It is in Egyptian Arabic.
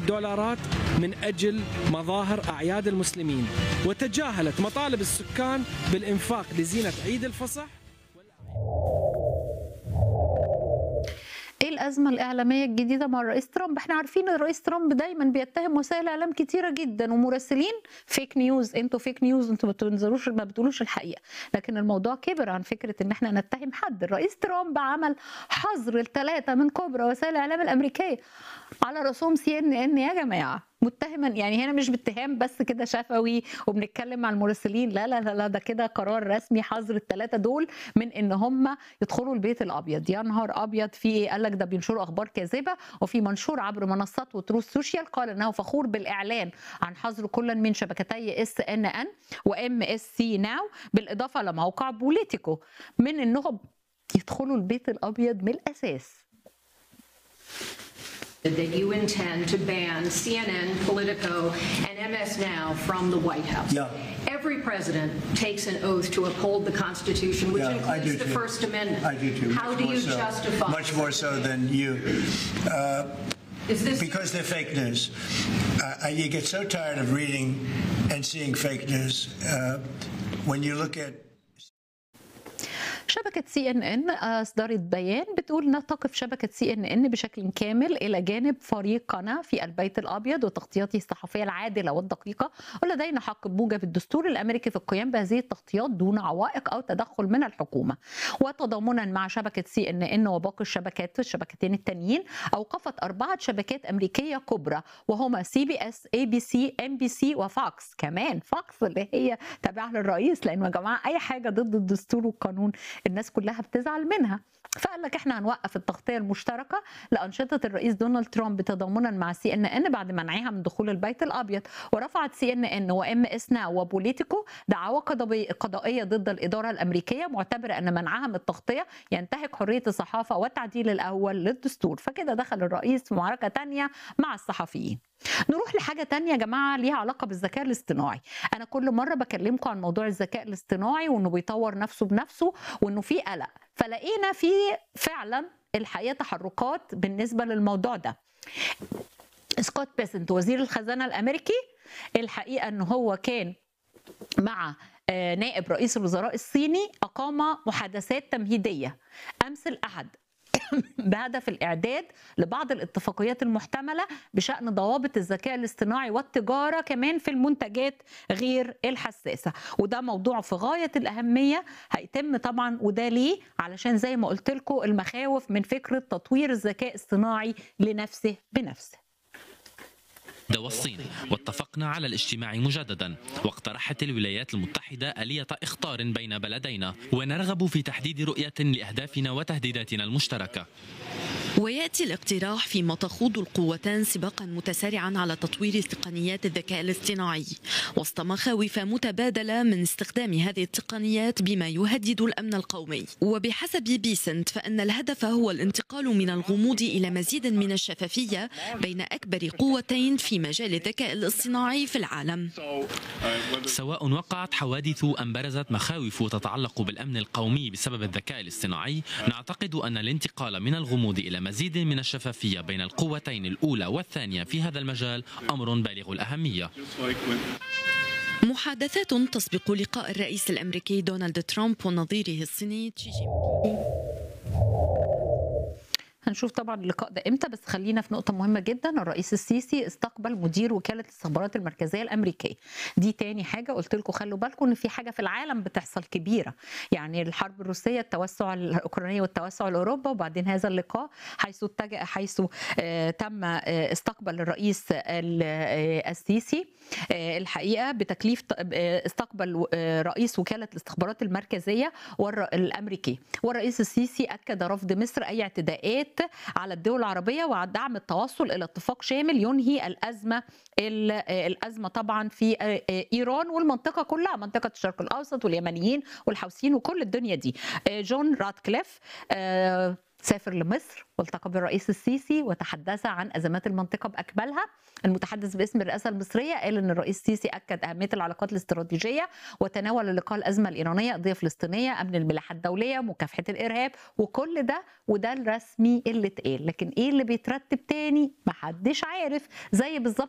الدولارات من أجل مظاهر أعياد المسلمين وتجاهلت مطالب السكان بالإنفاق لزينة عيد الفصح ايه الازمه الاعلاميه الجديده مع الرئيس ترامب احنا عارفين الرئيس ترامب دايما بيتهم وسائل اعلام كتيره جدا ومراسلين فيك نيوز انتوا فيك نيوز انتوا ما بتنزلوش ما بتقولوش الحقيقه لكن الموضوع كبر عن فكره ان احنا نتهم حد الرئيس ترامب عمل حظر الثلاثه من كبرى وسائل الاعلام الامريكيه على رسوم سي ان ان يا جماعه متهما يعني هنا مش باتهام بس كده شفوي وبنتكلم مع المراسلين لا لا لا, لا ده كده قرار رسمي حظر الثلاثه دول من ان هم يدخلوا البيت الابيض يا نهار ابيض في ايه قال لك ده بينشروا اخبار كاذبه وفي منشور عبر منصات وتروث سوشيال قال انه فخور بالاعلان عن حظر كل من شبكتي اس ان ان وام اس سي ناو بالاضافه لموقع بوليتيكو من انهم يدخلوا البيت الابيض من الاساس that you intend to ban CNN, Politico, and MS Now from the White House. Yeah. Every president takes an oath to uphold the Constitution, which Yeah, I includes do the too. First Amendment. I do too. How much do more you so. justify? Much more so than you. Uh, Is this because they're fake news. Uh, you get so tired of reading and seeing fake news. Uh, when you look at شبكة سي ان ان أصدرت بيان بتقول إنها تقف شبكة سي ان ان بشكل كامل إلى جانب فريقنا في البيت الأبيض وتغطياته الصحفية العادلة والدقيقة ولدينا حق بموجب الدستور الأمريكي في القيام بهذه التغطيات دون عوائق أو تدخل من الحكومة وتضامنا مع شبكة سي ان ان وباقي الشبكات الشبكتين التانيين أوقفت أربعة شبكات أمريكية كبرى وهما سي بي اس اي بي سي ام بي سي وفاكس كمان فاكس اللي هي تابعة للرئيس لأنه يا جماعة أي حاجة ضد الدستور والقانون الناس كلها بتزعل منها فقال لك احنا هنوقف التغطيه المشتركه لانشطه الرئيس دونالد ترامب تضامنا مع سي ان ان بعد منعها من دخول البيت الابيض ورفعت سي ان ان وام اس ناو وبوليتيكو دعاوى قضبي- قضائيه ضد الاداره الامريكيه معتبره ان منعها من التغطيه ينتهك حريه الصحافه والتعديل الاول للدستور فكده دخل الرئيس في معركه تانية مع الصحفيين نروح لحاجه تانية يا جماعه ليها علاقه بالذكاء الاصطناعي انا كل مره بكلمكم عن موضوع الذكاء الاصطناعي وانه بيطور نفسه بنفسه وانه في قلق فلقينا في فعلا الحقيقه تحركات بالنسبه للموضوع ده سكوت بيسنت وزير الخزانه الامريكي الحقيقه ان هو كان مع آه، نائب رئيس الوزراء الصيني اقام محادثات تمهيديه امس الاحد بهدف الاعداد لبعض الاتفاقيات المحتمله بشان ضوابط الذكاء الاصطناعي والتجاره كمان في المنتجات غير الحساسه وده موضوع في غايه الاهميه هيتم طبعا وده ليه علشان زي ما قلت لكم المخاوف من فكره تطوير الذكاء الاصطناعي لنفسه بنفسه والصين واتفقنا على الاجتماع مجددا واقترحت الولايات المتحدة آلية إخطار بين بلدينا ونرغب في تحديد رؤية لأهدافنا وتهديداتنا المشتركة وياتي الاقتراح فيما تخوض القوتان سباقا متسارعا على تطوير تقنيات الذكاء الاصطناعي وسط مخاوف متبادله من استخدام هذه التقنيات بما يهدد الامن القومي وبحسب بيسنت فان الهدف هو الانتقال من الغموض الى مزيد من الشفافيه بين اكبر قوتين في مجال الذكاء الاصطناعي في العالم سواء وقعت حوادث أم برزت مخاوف تتعلق بالأمن القومي بسبب الذكاء الاصطناعي نعتقد أن الانتقال من الغموض إلى مزيد من الشفافية بين القوتين الأولى والثانية في هذا المجال أمر بالغ الأهمية محادثات تسبق لقاء الرئيس الامريكي دونالد ترامب ونظيره الصيني تشي جين بينغ هنشوف طبعا اللقاء ده امتى بس خلينا في نقطه مهمه جدا الرئيس السيسي استقبل مدير وكاله الاستخبارات المركزيه الامريكيه دي تاني حاجه قلت لكم خلوا بالكم ان في حاجه في العالم بتحصل كبيره يعني الحرب الروسيه التوسع الاوكرانيه والتوسع لاوروبا وبعدين هذا اللقاء حيث اتجه حيث آه تم آه استقبل الرئيس ال- آه السيسي آه الحقيقه بتكليف ت- آه استقبل آه رئيس وكاله الاستخبارات المركزيه والر- الامريكي والرئيس السيسي اكد رفض مصر اي اعتداءات على الدول العربيه ودعم التوصل الى اتفاق شامل ينهي الازمه ال- الازمه طبعا في ايران والمنطقه كلها منطقه الشرق الاوسط واليمنيين والحوثيين وكل الدنيا دي جون راتكليف آه، سافر لمصر والتقى بالرئيس السيسي وتحدث عن ازمات المنطقه باكملها المتحدث باسم الرئاسه المصريه قال ان الرئيس السيسي اكد اهميه العلاقات الاستراتيجيه وتناول اللقاء الازمه الايرانيه قضيه فلسطينيه امن الملاحه الدوليه مكافحه الارهاب وكل ده وده الرسمي اللي اتقال لكن ايه اللي بيترتب تاني محدش عارف زي بالظبط